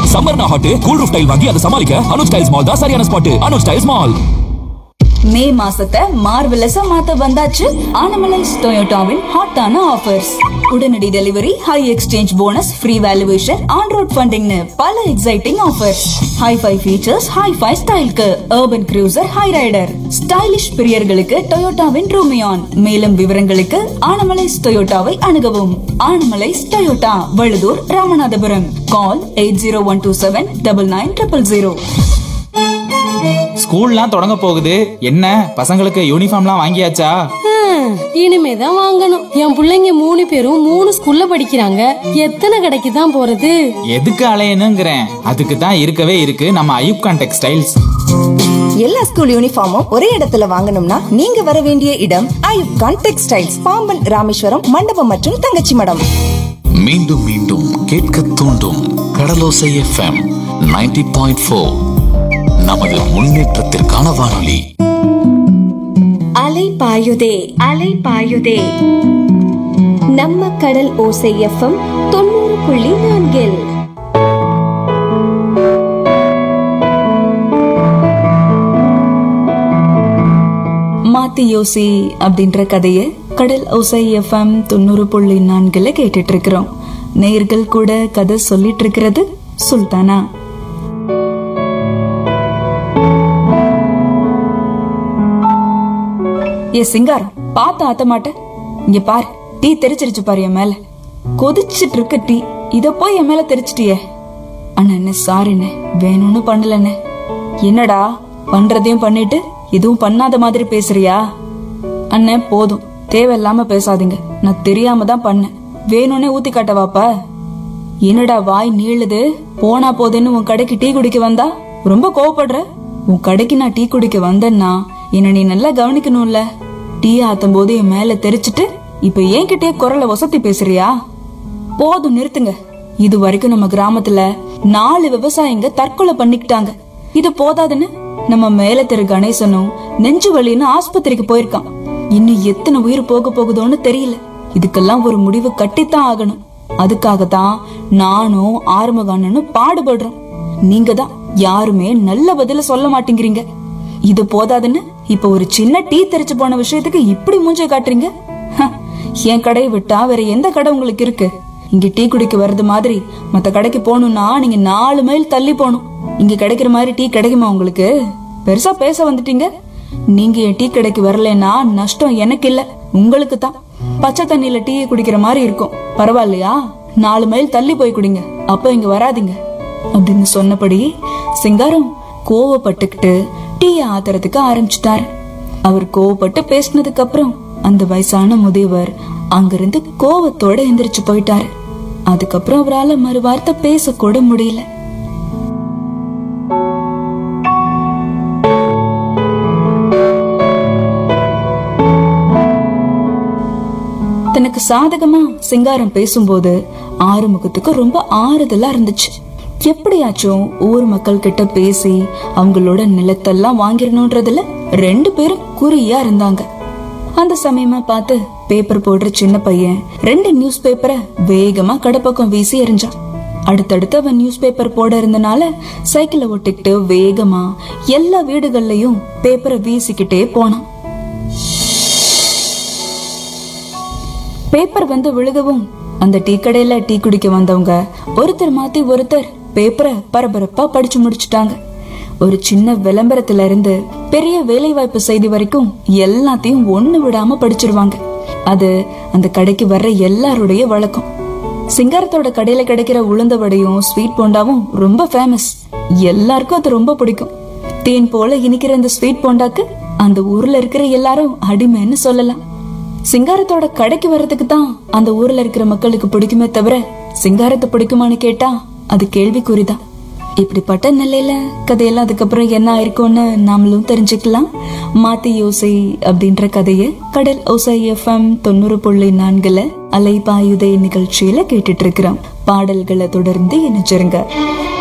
சம்மர்னா hot cool roof tile வாங்கி அதை சமாளிக்க அனுஜ் டைல்ஸ் மால் தான் சரியான spot Anuj tiles mall May மாசத்தை மார்வெலஸா மாத்த வந்தாச்சு ஆனமலைஸ் டொயோட்டாவின் ஹாட்டான ஆஃபர்ஸ் உடனடி delivery high exchange bonus free valuation on road ஃபண்டிங்னு பல exciting offers hi-fi features hi-fi ஸ்டைலுக்கு urban cruiser Hyryder stylish பிரியர்களுக்கு டொயோட்டாவின் ரூமியான் மேலும் விவரங்களுக்கு ஆனமலைஸ் டொயோட்டாவை அணுகவும் Anamalais Toyota Vazhuthur Ramanathapuram call eight zero one two seven double nine triple zero ஸ்கூல்லாம் தொடங்க போகுது என்ன பசங்களுக்கு யூனிஃபார்ம்லாம் வாங்கியாச்சா ஹம், இனிமேதான் வாங்கணும் என் புள்ளைங்க மூணு பேரும் மூணு ஸ்கூல்ல படிக்கிறாங்க எத்தனை கடைக்கு தான் போறது எதுக்கு அலையணுங்கிறேன் அதுக்கு தான் இருக்கவே இருக்கு நம்ம ஐயூப்கான் டெக்ஸ்டைல்ஸ் எல்லா ஸ்கூல் யூனிஃபார்மும் ஒரே இடத்துல வாங்கணும்னா நீங்க வர வேண்டிய இடம் ஐயூப் கான் டெக்ஸ்டைல்ஸ் பாம்பன் ராமேஸ்வரம் மண்டபம் மற்றும் தங்கச்சி மடம் மீண்டும் மீண்டும் கேட்க தூண்டும் கடலோசை எஃப்எம் 90.4 பாயிண்ட் ஃபோர் நமது முன்னேற்றத்திற்கான வானொலி அலை பாயுதே அலை பாயுதே நம்ம கடல் ஓசை எஃப்எம் தொண்ணூறு புள்ளி நான்கில் மாத்தி யோசி அப்படின்ற கதையை கடல் ஓசை எஃப்எம் தொண்ணூறு புள்ளி நான்குல கேட்டுட்டு இருக்கிறோம் நேர்கள் கூட கதை சொல்லிட்டு இருக்கிறது சுல்தானா ஏ சிங்காரம் பார்த்து ஆத்த மாட்ட இங்க பாரு டீ தெரிச்சிருச்சு பாரு என் மேல கொதிச்சிட்டு இருக்க டீ இத போய் என் மேல தெரிச்சிட்டியே அண்ணே சாரிண்ணே வேணும்னு பண்ணலண்ணே என்னடா பண்றதையும் பண்ணிட்டு எதுவும் பண்ணாத மாதிரி பேசுறியா அண்ணே போதும் தேவையில்லாம பேசாதீங்க நான் தெரியாம தான் பண்ணேன் வேணும்னே ஊத்தி காட்டவாப்பா என்னடா வாய் நீளுது போனா போதேன்னு உன் கடைக்கு டீ குடிக்க வந்தா ரொம்ப கோவப்படுற உன் கடைக்கு நான் டீ குடிக்க வந்தேன்னா என்ன நீ நல்லா கவனிக்கணும்ல டீ ஆத்தும் போது என் மேல தெரிச்சிட்டு இப்ப என்கிட்டயே குரலை வசத்தி பேசுறியா போதும் நிறுத்துங்க இது வரைக்கும் நம்ம கிராமத்துல நாலு விவசாயிங்க தற்கொலை பண்ணிக்கிட்டாங்க இது போதாதுன்னு நம்ம மேல தெரு கணேசனும் நெஞ்சு வலின்னு ஆஸ்பத்திரிக்கு போயிருக்கான் இன்னும் எத்தனை உயிர் போக போகுதோன்னு தெரியல இதுக்கெல்லாம் ஒரு முடிவு கட்டித்தான் ஆகணும் அதுக்காக தான் நானும் ஆறுமுக அண்ணனும் பாடுபடுறோம் நீங்க தான் யாருமே நல்ல பதில சொல்ல மாட்டேங்கிறீங்க இது போதாதுன்னு இப்ப ஒரு சின்ன டீ தெரிச்சு போன விஷயத்துக்கு இப்படி மூஞ்ச காட்டுறீங்க ஹ, என் கடையை விட்டா வேற எந்த கடை உங்களுக்கு இருக்கு இங்க டீ குடிக்க வர்றது மாதிரி மத்த கடைக்கு போகணும்னா நீங்க நாலு மைல் தள்ளி போகணும் இங்க கிடைக்கிற மாதிரி டீ கிடைக்குமா உங்களுக்கு பெருசா பேச வந்துட்டீங்க நீங்க என் டீ கடைக்கு வரலைன்னா நஷ்டம் எனக்கு இல்ல உங்களுக்கு தான் பச்சை தண்ணியில டீ குடிக்கிற மாதிரி இருக்கும் பரவாயில்லையா நாலு மைல் தள்ளி போய் குடிங்க அப்ப இங்க வராதீங்க அப்படின்னு சொன்னபடி சிங்காரம் கோவப்பட்டுக்கிட்டு டீயை ஆத்துறதுக்கு ஆரம்பிச்சிட்டாரு அவர் கோவப்பட்டு பேசினதுக்கு அப்புறம் அந்த வயசான முதியவர் அங்கிருந்து கோவத்தோட எந்திரிச்சு போயிட்டாரு அதுக்கப்புறம் அவரால மறு வார்த்தை பேசக்கூட முடியல தனக்கு சாதகமா சிங்காரம் பேசும்போது ஆறுமுகத்துக்கு ரொம்ப ஆறுதலா இருந்துச்சு எப்படியாச்சும் ஊர் மக்கள் கிட்ட பேசி அவங்களோட நிலத்தெல்லாம் வாங்கிடணும்ன்றதுல ரெண்டு பேரும் குறியா இருந்தாங்க அந்த சமயமா பார்த்து பேப்பர் போடுற சின்ன பையன் ரெண்டு நியூஸ் பேப்பரை வேகமா கடப்பக்கம் வீசி எறிஞ்சான் அடுத்தடுத்து அவன் நியூஸ் பேப்பர் போட இருந்தனால சைக்கிளை ஒட்டிக்கிட்டு வேகமா எல்லா வீடுகள்லயும் பேப்பரை வீசிக்கிட்டே போனான் பேப்பர் வந்து விழுகவும் அந்த டீ கடையில டீ குடிக்க வந்தவங்க ஒருத்தர் மாத்தி ஒருத்தர் பேப்பரை பரபரப்பா படிச்சு முடிச்சுட்டாங்க ஒரு சின்ன விளம்பரத்துல இருந்து பெரிய வேலைவாய்ப்பு செய்தி வரைக்கும் எல்லாத்தையும் ஒண்ணு விடாம படிச்சிருவாங்க அது அந்த கடைக்கு வர்ற எல்லாருடைய வழக்கம் சிங்காரத்தோட கடையில கிடைக்கிற உளுந்த வடையும் ஸ்வீட் போண்டாவும் ரொம்ப ஃபேமஸ் எல்லாருக்கும் அது ரொம்ப பிடிக்கும் தேன் போல இனிக்கிற இந்த ஸ்வீட் போண்டாக்கு அந்த ஊர்ல இருக்கிற எல்லாரும் அடிமைன்னு சொல்லலாம் சிங்காரத்தோட கடைக்கு வர்றதுக்கு தான் அந்த ஊர்ல இருக்கிற மக்களுக்கு பிடிக்குமே தவிர சிங்காரத்தை பிடிக்குமான்னு கேட்டா அது கேள்விக்குறிதான் இப்படிப்பட்ட நிலையில கதையெல்லாம் அதுக்கப்புறம் என்ன ஆயிருக்கும்னு நாமளும் தெரிஞ்சுக்கலாம் மாத்தி யோசை அப்படின்ற கதையை கடல் ஓசை எஃப்எம் தொண்ணூறு புள்ளி நான்குல அலைபாயுதே நிகழ்ச்சியில கேட்டுட்டு இருக்கிறோம் பாடல்களை தொடர்ந்து இணைச்சிருங்க